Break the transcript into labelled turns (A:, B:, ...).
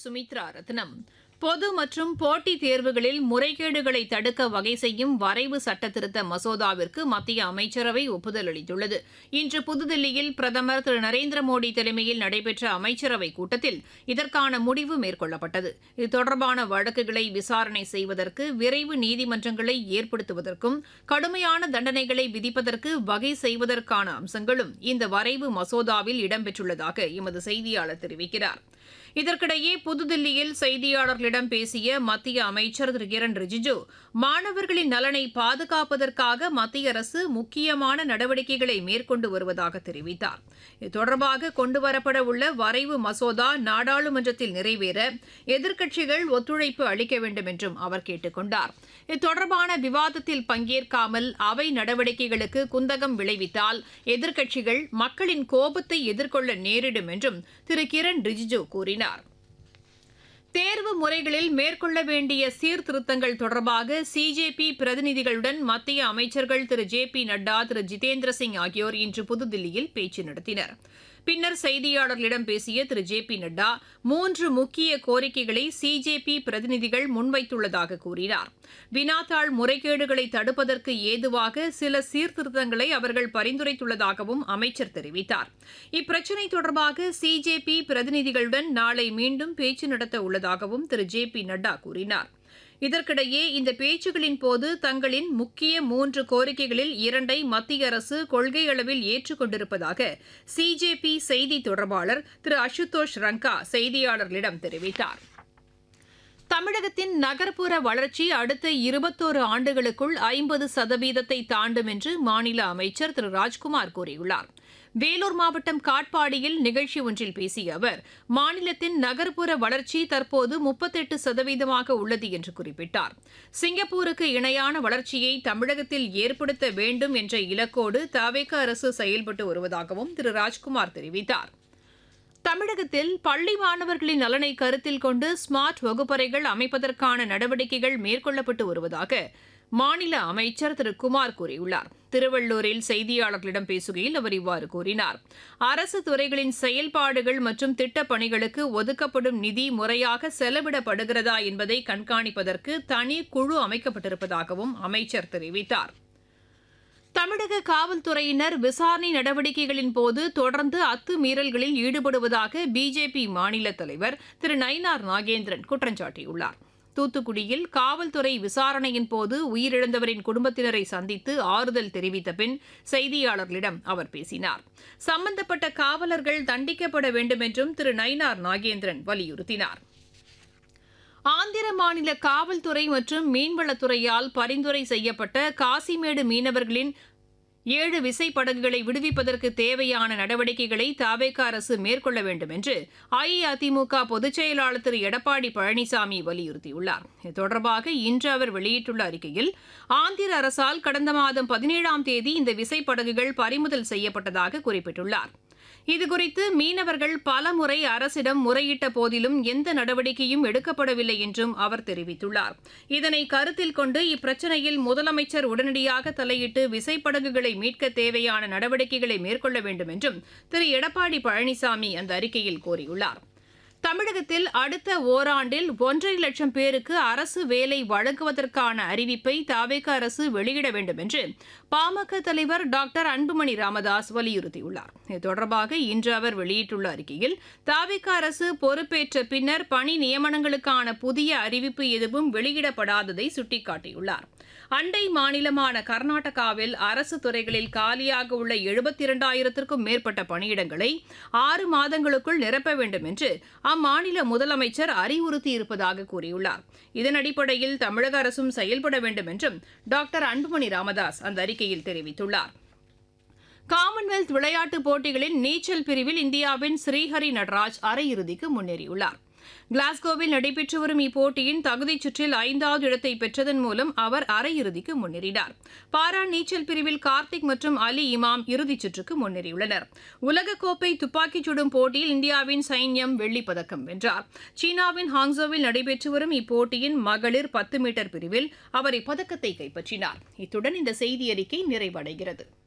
A: சுமித்ரா ரத்னம் பொது மற்றும் போட்டித் தேர்வுகளில் முறைகேடுகளை தடுக்க வகை செய்யும் வரைவு சட்டத்திருத்த மசோதாவிற்கு மத்திய அமைச்சரவை ஒப்புதல் அளித்துள்ளது இன்று புதுதில்லியில் பிரதமர் திரு நரேந்திர மோடி தலைமையில் நடைபெற்ற அமைச்சரவைக் கூட்டத்தில் இதற்கான முடிவு மேற்கொள்ளப்பட்டது இது தொடர்பான வழக்குகளை விசாரணை செய்வதற்கு விரைவு நீதிமன்றங்களை ஏற்படுத்துவதற்கும் கடுமையான தண்டனைகளை விதிப்பதற்கு வகை செய்வதற்கான அம்சங்களும் இந்த வரைவு மசோதாவில் இடம்பெற்றுள்ளதாக எமது செய்தியாளர் தெரிவிக்கிறார் இதற்கிடையே புதுதில்லியில் செய்தியாளர்களிடம் பேசிய மத்திய அமைச்சர் திரு கிரண் ரிஜிஜு மாணவர்களின் நலனை பாதுகாப்பதற்காக மத்திய அரசு முக்கியமான நடவடிக்கைகளை மேற்கொண்டு வருவதாக தெரிவித்தார் இது தொடர்பாக கொண்டுவரப்பட உள்ள வரைவு மசோதா நாடாளுமன்றத்தில் நிறைவேற எதிர்க்கட்சிகள் ஒத்துழைப்பு அளிக்க வேண்டும் என்றும் அவர் கேட்டுக் கொண்டார் இது தொடர்பான விவாதத்தில் பங்கேற்காமல் அவை நடவடிக்கைகளுக்கு குந்தகம் விளைவித்தால் எதிர்க்கட்சிகள் மக்களின் கோபத்தை எதிர்கொள்ள நேரிடும் என்றும் திரு கிரண் ரிஜிஜு கூறினார் தேர்வு முறைகளில் மேற்கொள்ள வேண்டிய சீர்திருத்தங்கள் தொடர்பாக சிஜேபி பிரதிநிதிகளுடன் மத்திய அமைச்சர்கள் திரு ஜே பி நட்டா திரு ஜிதேந்திர சிங் ஆகியோர் இன்று புதுதில்லியில் பேச்சு நடத்தினர் பின்னர் செய்தியாளர்களிடம் பேசிய திரு ஜே பி நட்டா மூன்று முக்கிய கோரிக்கைகளை சிஜேபி பிரதிநிதிகள் முன்வைத்துள்ளதாக கூறினார் வினாத்தாள் முறைகேடுகளை தடுப்பதற்கு ஏதுவாக சில சீர்திருத்தங்களை அவர்கள் பரிந்துரைத்துள்ளதாகவும் அமைச்சர் தெரிவித்தார் இப்பிரச்சினை தொடர்பாக சிஜேபி பிரதிநிதிகளுடன் நாளை மீண்டும் பேச்சு நடத்த உள்ளதாகவும் திரு ஜே பி நட்டா கூறினார் இதற்கிடையே இந்த பேச்சுகளின் போது தங்களின் முக்கிய மூன்று கோரிக்கைகளில் இரண்டை மத்திய அரசு கொள்கை அளவில் ஏற்றுக்கொண்டிருப்பதாக சிஜேபி செய்தி தொடர்பாளர் திரு அசுதோஷ் ரங்கா செய்தியாளர்களிடம் தெரிவித்தார் தமிழகத்தின் நகர்ப்புற வளர்ச்சி அடுத்த இருபத்தோரு ஆண்டுகளுக்குள் ஐம்பது சதவீதத்தை தாண்டும் என்று மாநில அமைச்சர் திரு ராஜ்குமார் கூறியுள்ளார் வேலூர் மாவட்டம் காட்பாடியில் நிகழ்ச்சி ஒன்றில் பேசிய அவர் மாநிலத்தின் நகர்ப்புற வளர்ச்சி தற்போது முப்பத்தெட்டு சதவீதமாக உள்ளது என்று குறிப்பிட்டார் சிங்கப்பூருக்கு இணையான வளர்ச்சியை தமிழகத்தில் ஏற்படுத்த வேண்டும் என்ற இலக்கோடு தவேக அரசு செயல்பட்டு வருவதாகவும் திரு ராஜ்குமார் தெரிவித்தார் தமிழகத்தில் பள்ளி மாணவர்களின் நலனை கருத்தில் கொண்டு ஸ்மார்ட் வகுப்பறைகள் அமைப்பதற்கான நடவடிக்கைகள் மேற்கொள்ளப்பட்டு வருவதாக மாநில அமைச்சர் திரு குமார் கூறியுள்ளார் திருவள்ளூரில் செய்தியாளர்களிடம் பேசுகையில் அவர் இவ்வாறு கூறினார் அரசு துறைகளின் செயல்பாடுகள் மற்றும் திட்டப் பணிகளுக்கு ஒதுக்கப்படும் நிதி முறையாக செலவிடப்படுகிறதா என்பதை கண்காணிப்பதற்கு தனி குழு அமைக்கப்பட்டிருப்பதாகவும் அமைச்சர் தெரிவித்தார் தமிழக காவல்துறையினர் விசாரணை நடவடிக்கைகளின் போது தொடர்ந்து அத்துமீறல்களில் ஈடுபடுவதாக பிஜேபி மாநில தலைவர் திரு நயினார் நாகேந்திரன் குற்றம் சாட்டியுள்ளார் தூத்துக்குடியில் காவல்துறை விசாரணையின் போது உயிரிழந்தவரின் குடும்பத்தினரை சந்தித்து ஆறுதல் தெரிவித்த பின் செய்தியாளர்களிடம் அவர் பேசினார் சம்பந்தப்பட்ட காவலர்கள் தண்டிக்கப்பட வேண்டும் என்றும் திரு நயினார் நாகேந்திரன் வலியுறுத்தினார் ஆந்திர மாநில காவல்துறை மற்றும் மீன்வளத்துறையால் பரிந்துரை செய்யப்பட்ட காசிமேடு மீனவர்களின் ஏழு விசைப்படகுகளை விடுவிப்பதற்கு தேவையான நடவடிக்கைகளை தாவேக அரசு மேற்கொள்ள வேண்டும் என்று அஇஅதிமுக பொதுச் செயலாளர் திரு எடப்பாடி பழனிசாமி வலியுறுத்தியுள்ளார் இது தொடர்பாக இன்று அவர் வெளியிட்டுள்ள அறிக்கையில் ஆந்திர அரசால் கடந்த மாதம் பதினேழாம் தேதி இந்த விசைப்படகுகள் பறிமுதல் செய்யப்பட்டதாக குறிப்பிட்டுள்ளார் இதுகுறித்து மீனவர்கள் பலமுறை அரசிடம் முறையிட்ட போதிலும் எந்த நடவடிக்கையும் எடுக்கப்படவில்லை என்றும் அவர் தெரிவித்துள்ளார் இதனை கருத்தில் கொண்டு இப்பிரச்சினையில் முதலமைச்சர் உடனடியாக தலையிட்டு விசைப்படகுகளை மீட்க தேவையான நடவடிக்கைகளை மேற்கொள்ள வேண்டும் என்றும் திரு எடப்பாடி பழனிசாமி அந்த அறிக்கையில் கோரியுள்ளார் தமிழகத்தில் அடுத்த ஓராண்டில் ஒன்றரை லட்சம் பேருக்கு அரசு வேலை வழங்குவதற்கான அறிவிப்பை தாவேக அரசு வெளியிட வேண்டும் என்று பாமக தலைவர் டாக்டர் அன்புமணி ராமதாஸ் வலியுறுத்தியுள்ளார் இது தொடர்பாக இன்று அவர் வெளியிட்டுள்ள அறிக்கையில் தாவேக அரசு பொறுப்பேற்ற பின்னர் பணி நியமனங்களுக்கான புதிய அறிவிப்பு எதுவும் வெளியிடப்படாததை சுட்டிக்காட்டியுள்ளார் அண்டை மாநிலமான கர்நாடகாவில் அரசு துறைகளில் காலியாக உள்ள எழுபத்தி இரண்டாயிரத்திற்கும் மேற்பட்ட பணியிடங்களை ஆறு மாதங்களுக்குள் நிரப்ப வேண்டும் என்று அம்மாநில முதலமைச்சர் அறிவுறுத்தியிருப்பதாக கூறியுள்ளார் இதன் அடிப்படையில் தமிழக அரசும் செயல்பட வேண்டும் என்றும் டாக்டர் அன்புமணி ராமதாஸ் அந்த அறிக்கையில் தெரிவித்துள்ளார் காமன்வெல்த் விளையாட்டுப் போட்டிகளின் நீச்சல் பிரிவில் இந்தியாவின் ஸ்ரீஹரி நடராஜ் அரையிறுதிக்கு முன்னேறியுள்ளார் கிளாஸ்கோவில் நடைபெற்று வரும் இப்போட்டியின் தகுதிச் சுற்றில் ஐந்தாவது இடத்தை பெற்றதன் மூலம் அவர் அரையிறுதிக்கு முன்னேறினார் பாரா நீச்சல் பிரிவில் கார்த்திக் மற்றும் அலி இமாம் இறுதிச் சுற்றுக்கு முன்னேறியுள்ளனர் உலகக்கோப்பை துப்பாக்கிச் சுடும் போட்டியில் இந்தியாவின் சைன்யம் வெள்ளிப் பதக்கம் வென்றார் சீனாவின் ஹாங்ஸோவில் நடைபெற்று வரும் இப்போட்டியின் மகளிர் பத்து மீட்டர் பிரிவில் அவர் இப்பதக்கத்தை கைப்பற்றினார் இத்துடன் இந்த செய்தி அறிக்கை நிறைவடைகிறது